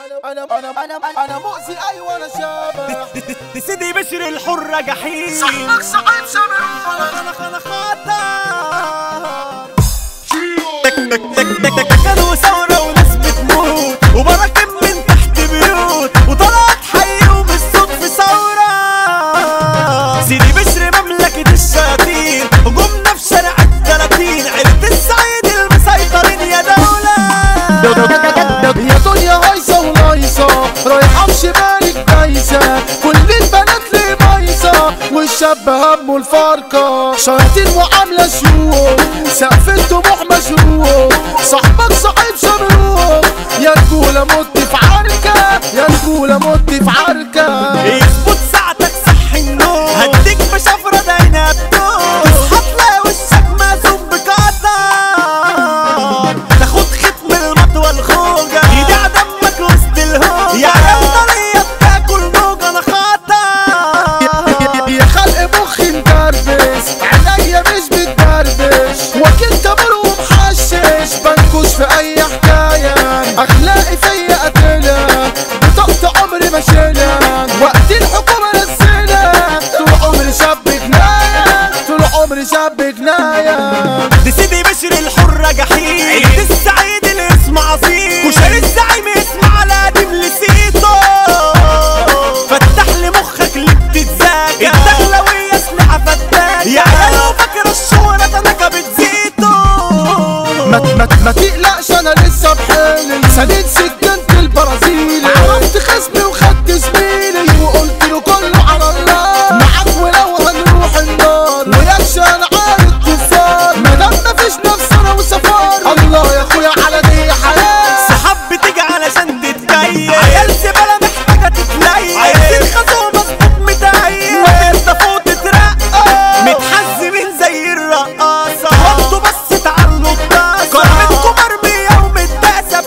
انا انا انا انا مؤذي ايوه انا شابح دي سيدي بشر الحرة جحيم صاحبك صعيب سامر انا انا خطر تك تك تك تك كانوا ثورة وناس بتموت وبراكم من تحت بيوت وطلعت حيهم الصوت في ثورة سيدي بشر مملكة الشياطين هجومنا في شارع التلاتين عيلة السعيد المسيطرين يا دولة يا دنيا هايصة ولايصة رايحة بشمالك دايسة كل البنات لي مايصة والشاب همه الفرقة شياطين وعاملة شوق سقف الطموح مشروق صاحبك صاحب شمروق يا رجولة مت في عركة يا رجولة مت في عركة اظبط ساعتك صح النوم هديك بشفرة داينا بدون تصحى تلاقي وشك مازوم بقطر تاخد ختم المطوى الخوجة يدع دمك وسط الهوجة يا يفضل تاكل موجة انا خطر يا خلق مخي مدربس عينيا مش بتدربش وكيل تمر ومحشش بنكش في اي حكاية اخلاقي فيا قتلة بطاقة عمري ما شيلها وقت الحكومة نزلها طول عمري شاب جناية طول عمري شاب جناية دي سيدي بشر الحرة جحيم عيد السعيد الاسم عظيم وشاري الزعيم اسم على قديم لسيتو فتح لي مخك اللي بتتذاكى الدخلوية اسلحة فتاكة يا عيال فاكر الشهرة ده انا بتزيتو ما ما ما تقلقش انا لسه بحالي سديد سكنت البرازيلي عرفت خصمي وخدت زميلي وقلت له كله على الله معاك ولو هنروح النار ويكش انا عارف كفار ما دام مفيش نفسنا وسفار الله يا اخويا على دي حياه سحاب بتيجي علشان تتكيف عيال زبالة محتاجة تتليف عايزين خزوة مظبوط متهيف وانت فوق تترقى متحزمين زي الرقاصة وانتوا بس تعلوا الطاسة كرمتكم مرمية ومتداسة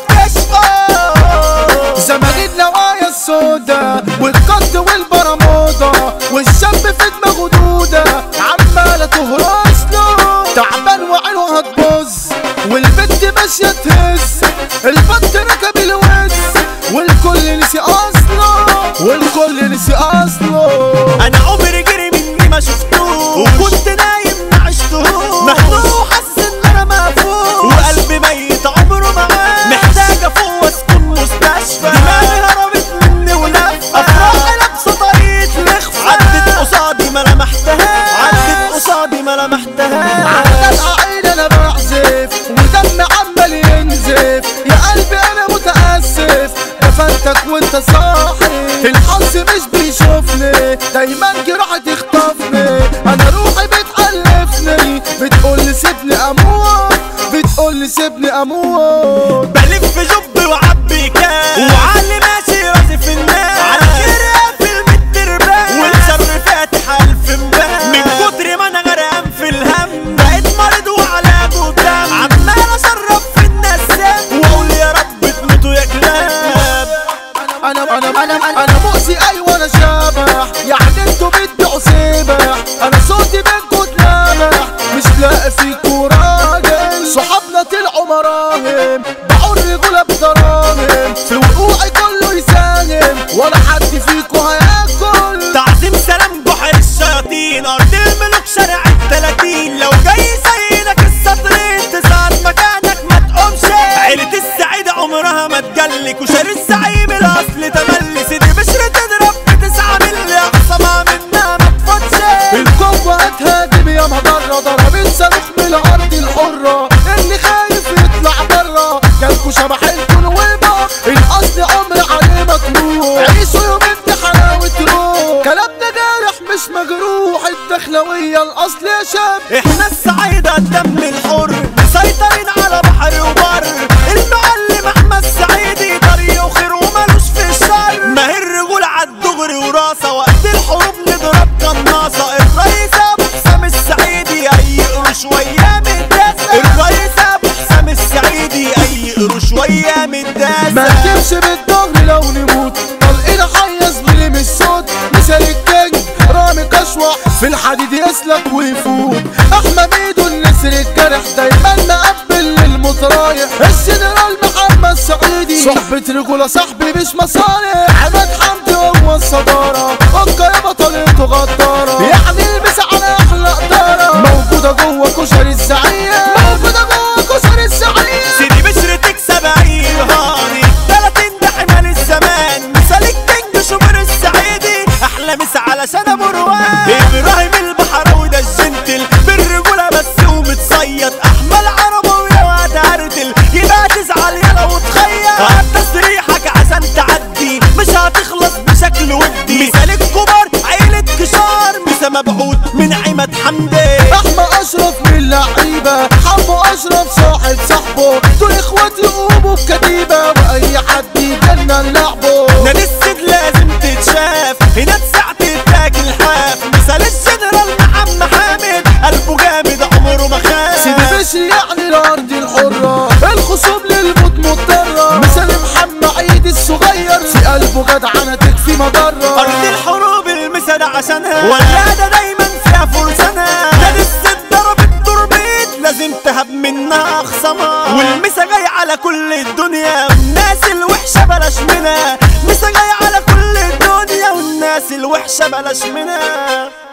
بتشقى زمان النوايا السودا والقد والبرمودا والشاب في دماغه دودة عمالة تهرس له تعبان وعينه هتبص والبنت ماشية تهز البط ركب الوز والكل نسي اصله والكل نسي اصله انا عمري جري مني ما شفتوه وكنت نايم ما عشتهوش مخنوق وحاسس ان انا مقفول وقلبي ميت عمره معاه محتاج افوق واسكن مستشفى دماغي هربت مني ولف افراحي لابسه طريقه لخفة عدت قصادي ما لمحتهاش عدت قصادي ما لمحتهاش على العين انا بعزف ودم عمال ينزف يا قلبي انا متاسف دفنتك وانت صاحي الحظ مش بيشوفني دايما جراحي تخطفني انا روحي بتحلفني بتقول سيبني اموت بتقول سيبني اموت بلف جب وعبي كاس وعلي ماشي راسي في الناس على خير قافل بالترباس والشر فاتح الف مباس من كتر ما انا غرقان في الهم بقيت مريض وعلاجه دم عمال اشرب في الناس سم واقول يا رب تموتوا يا كلاب انا انا انا انا مؤذي ايوه انا شبح يعني انتوا بتبيعوا سبح انا صوتي منكوا اتلمح مش لاقي فيكوا راجل صحابنا طلعوا مراهم باعوا الرجوله بدراهم في وقوعي كله يساهم ولا حد فيكوا هياكل تعظيم سلام بحر الشياطين ارض الملوك شارع التلاتين لو جاي زينك السطرين تسعد مكانك ما تقومش عيلة السعيد عمرها ما تجلك وشاري الزعيم الاصل تملي سيدي بشر تضرب بتسعة ملي اقصى منها ما تفوتش القوة هتهاجم يا مضرة ضربت صاروخ من الأرض الحرة اللي خايف يطلع برا جالكوا شبح الكون والبا الأصل عمر عليه مطلوب عيشوا يومين بحلاوة روح كلامنا جارح مش مجروح الدخلوية الأصل يا شاب احنا السعيدة الدم الحر مسيطرين على بحر وبر المعلم احمد سعيدي طريق وخير ومالوش في الشر ما هي الرجول عالدغري وراسة وقت الحروب نضرب قناصة الرئيس ابو حسام السعيدي اي قروش وياه مداسة الرئيس ابو حسام السعيدي اي قروش وياه ما مداسة تمشي بالظهر لو نموت طلقنا حيز لي من الصوت مثال الكينج رامي كشوة في الحديد يسلك ويفوت احمد ايده النسر الجرح دايما مقبل للمترايح الجنرال محمد صعيدي صحبة رجولة صاحبي مش مصالح عماد حمدي هو الصدارة اوكا يا بطلته غدارة يعني البس على احلى قدارة موجودة جوه كشري الزعيم موجودة جوه كشري الزعيم سيدي بشر تكسب عيل هاني تلاتين ده حمال الزمان مثالك كينج شوبر السعيدي احلى مسا علشان ابو روان ابراهيم البحراوي ده الجنتل بالرجوله بس ومتصيد احمل عربويه وهتعرتل يبقى تزعل يلا وتخيل هات تصريحك عشان تعدي مش هتخلص بشكل ودي مثال الكبار عيلة كشار مسا مبعوث من عماد حمدي احمى اشرف من اللعيبه حمو اشرف صاحب صاحبه دول اخواتي قوموا بكتيبه واي حد يجنن لعبه نادي السيد لازم تتشاف هنا ساعة تاكل حاف مثال الجنرال محمد حامد قلبه جامد عمره ما خاف سيدي بشري يعني الارض الحره الخصوم للموت مضطره مثال محمد عيد الصغير في قلبه جدعنه تكفي مضره أرض الحروب المسد عشانها ولادة دايما فيها فرسانها نادي السيد ضرب التربيت لازم تهب منها أخصامها والمسا جاي على كل الدنيا والناس الوحشة بلاش منها مسا جاي على كل الدنيا والناس الوحشة بلاش منها